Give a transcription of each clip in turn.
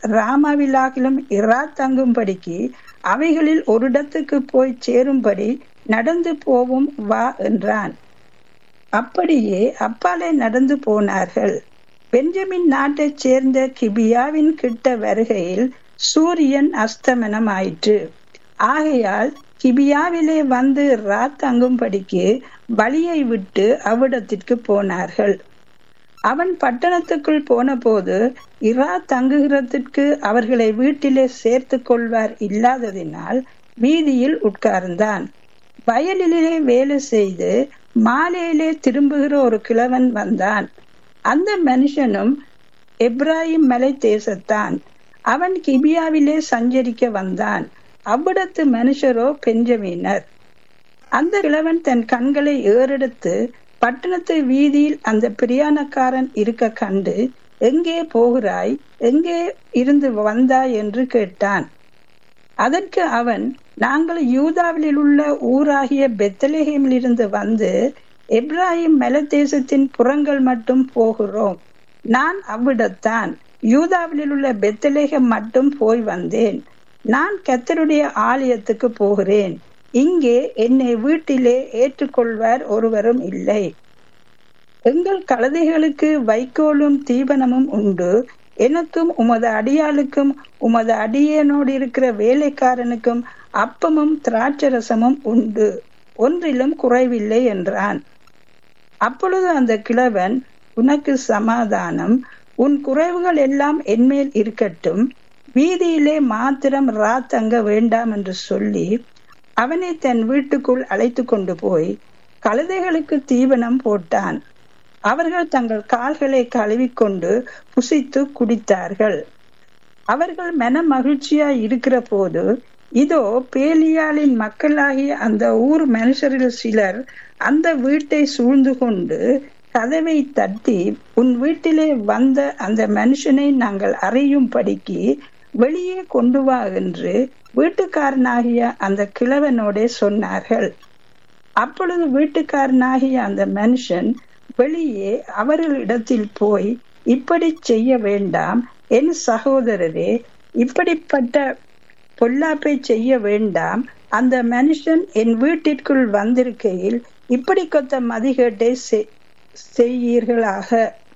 ராமாவிலாகிலும் இரா தங்கும்படிக்கு அவைகளில் ஒரு இடத்துக்கு போய் சேரும்படி நடந்து போவும் வா என்றான் அப்படியே அப்பாலே நடந்து போனார்கள் பெஞ்சமின் நாட்டைச் சேர்ந்த கிபியாவின் கிட்ட வருகையில் சூரியன் அஸ்தமனம் ஆயிற்று ஆகையால் கிபியாவிலே வந்து ரா தங்கும்படிக்கு வழியை விட்டு அவ்விடத்திற்கு போனார்கள் அவன் பட்டணத்துக்குள் போனபோது இரா தங்குகிறதற்கு அவர்களை வீட்டிலே சேர்த்து கொள்வார் இல்லாததினால் வீதியில் உட்கார்ந்தான் வயலிலே வேலை செய்து மாலையிலே திரும்புகிற ஒரு கிழவன் வந்தான் அந்த மனுஷனும் எப்ராஹிம் மலை தேசத்தான் அவன் கிபியாவிலே சஞ்சரிக்க வந்தான் அவ்விடத்து மனுஷரோ பெஞ்சமீனர் அந்த கிழவன் தன் கண்களை ஏறெடுத்து பட்டணத்து வீதியில் அந்த பிரியாணக்காரன் இருக்க கண்டு எங்கே போகிறாய் எங்கே இருந்து வந்தாய் என்று கேட்டான் அதற்கு அவன் நாங்கள் யூதாவில் உள்ள ஊராகிய பெத்தலேஹேமில் இருந்து வந்து எப்ராஹிம் மலதேசத்தின் புறங்கள் மட்டும் போகிறோம் நான் அவ்விடத்தான் யூதாவில் உள்ள பெத்தலேகம் மட்டும் போய் வந்தேன் நான் கத்தருடைய ஆலயத்துக்கு போகிறேன் இங்கே என்னை வீட்டிலே ஏற்றுக்கொள்வார் ஒருவரும் இல்லை எங்கள் கழுதைகளுக்கு வைக்கோலும் தீபனமும் உண்டு எனக்கும் உமது அடியாளுக்கும் உமது அடியனோடு இருக்கிற வேலைக்காரனுக்கும் அப்பமும் திராட்சரசமும் உண்டு ஒன்றிலும் குறைவில்லை என்றான் அப்பொழுது அந்த கிழவன் உனக்கு சமாதானம் உன் குறைவுகள் எல்லாம் என்மேல் இருக்கட்டும் வீதியிலே மாத்திரம் ரா தங்க வேண்டாம் என்று சொல்லி அவனை தன் வீட்டுக்குள் அழைத்து கொண்டு போய் கழுதைகளுக்கு தீவனம் போட்டான் அவர்கள் தங்கள் கால்களை கழுவிக்கொண்டு புசித்து குடித்தார்கள் அவர்கள் மன மகிழ்ச்சியாய் இருக்கிற போது இதோ பேலியாளின் மக்களாகிய அந்த ஊர் மனுஷரில் சிலர் அந்த வீட்டை சூழ்ந்து கொண்டு கதவை தட்டி உன் வீட்டிலே வந்த அந்த மனுஷனை நாங்கள் அறியும்படிக்கு வெளியே கொண்டு வா என்று வீட்டுக்காரனாகிய அந்த கிழவனோடே சொன்னார்கள் அப்பொழுது வீட்டுக்காரனாகிய அந்த மனுஷன் வெளியே அவர்களிடத்தில் போய் இப்படி செய்ய வேண்டாம் என் சகோதரரே இப்படிப்பட்ட பொல்லாப்பை செய்ய வேண்டாம் அந்த மனுஷன் என் வீட்டிற்குள் வந்திருக்கையில் இப்படி கொத்த மதிகேட்டை செய்யீர்களாக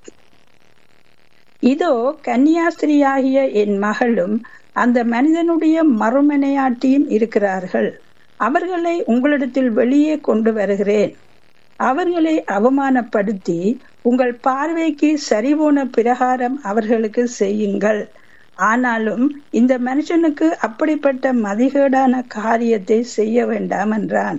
இதோ கன்னியாஸ்திரியாகிய என் மகளும் அந்த மனிதனுடைய மறுமனையாட்டியும் இருக்கிறார்கள் அவர்களை உங்களிடத்தில் வெளியே கொண்டு வருகிறேன் அவர்களை அவமானப்படுத்தி உங்கள் பார்வைக்கு சரிபோன பிரகாரம் அவர்களுக்கு செய்யுங்கள் ஆனாலும் இந்த மனுஷனுக்கு அப்படிப்பட்ட மதிகேடான காரியத்தை செய்ய வேண்டாம் என்றான்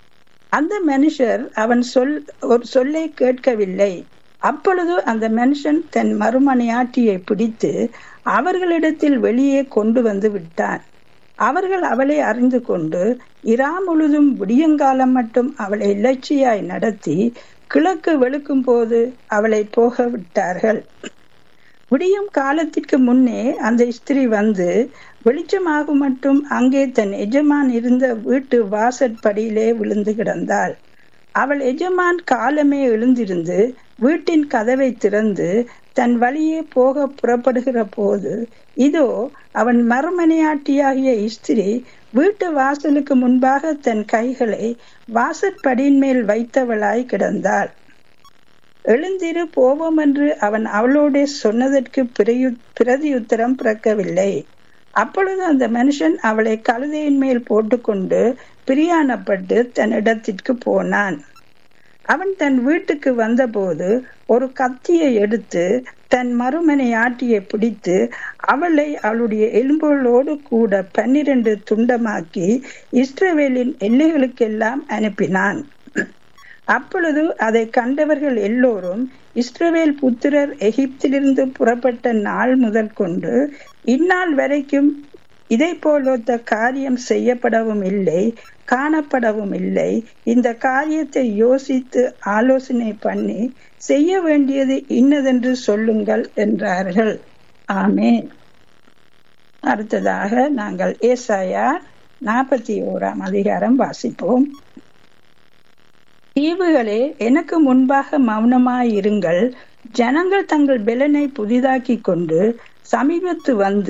அந்த மனுஷர் அவன் சொல் ஒரு சொல்லை கேட்கவில்லை அப்பொழுது அந்த மனுஷன் தன் மறுமனையாட்டியை பிடித்து அவர்களிடத்தில் வெளியே கொண்டு வந்து விட்டான் அவர்கள் அவளை அறிந்து கொண்டு இரா முழுதும் விடியங்காலம் மட்டும் அவளை இலட்சியாய் நடத்தி கிழக்கு வெளுக்கும் போது அவளை போக விட்டார்கள் விடியும் காலத்திற்கு முன்னே அந்த ஸ்திரீ வந்து வெளிச்சமாகும் மட்டும் அங்கே தன் எஜமான் இருந்த வீட்டு வாசற்படியிலே விழுந்து கிடந்தாள் அவள் எஜமான் காலமே எழுந்திருந்து வீட்டின் கதவை திறந்து தன் வழியே போக புறப்படுகிற போது இதோ அவன் மறுமனையாட்டியாகிய ஸ்திரீ வீட்டு வாசலுக்கு முன்பாக தன் கைகளை வாசற்படியின் மேல் வைத்தவளாய் கிடந்தாள் எழுந்திரு போவோம் என்று அவன் அவளோட சொன்னதற்கு பிரதியுத்தரம் பிறக்கவில்லை அப்பொழுது அந்த மனுஷன் அவளை கழுதையின் மேல் போட்டுக்கொண்டு பிரியாணப்பட்டு தன் இடத்திற்கு போனான் அவன் தன் வீட்டுக்கு வந்தபோது ஒரு கத்தியை எடுத்து தன் மறுமனை ஆட்டியை பிடித்து அவளை அவளுடைய எலும்புகளோடு கூட பன்னிரண்டு துண்டமாக்கி இஸ்ரவேலின் எல்லைகளுக்கெல்லாம் அனுப்பினான் அப்பொழுது அதை கண்டவர்கள் எல்லோரும் இஸ்ரவேல் புத்திரர் எகிப்திலிருந்து புறப்பட்ட நாள் முதல் கொண்டு இந்நாள் வரைக்கும் இதை போலொத்த காரியம் செய்யப்படவும் இல்லை காணப்படவும் இல்லை இந்த காரியத்தை யோசித்து ஆலோசனை பண்ணி செய்ய வேண்டியது இன்னதென்று சொல்லுங்கள் என்றார்கள் ஆமேன் அடுத்ததாக நாங்கள் ஏசாயா நாற்பத்தி ஓராம் அதிகாரம் வாசிப்போம் தீவுகளே எனக்கு முன்பாக மௌனமாயிருங்கள் ஜனங்கள் தங்கள் பெலனை புதிதாக்கி கொண்டு சமீபத்து வந்து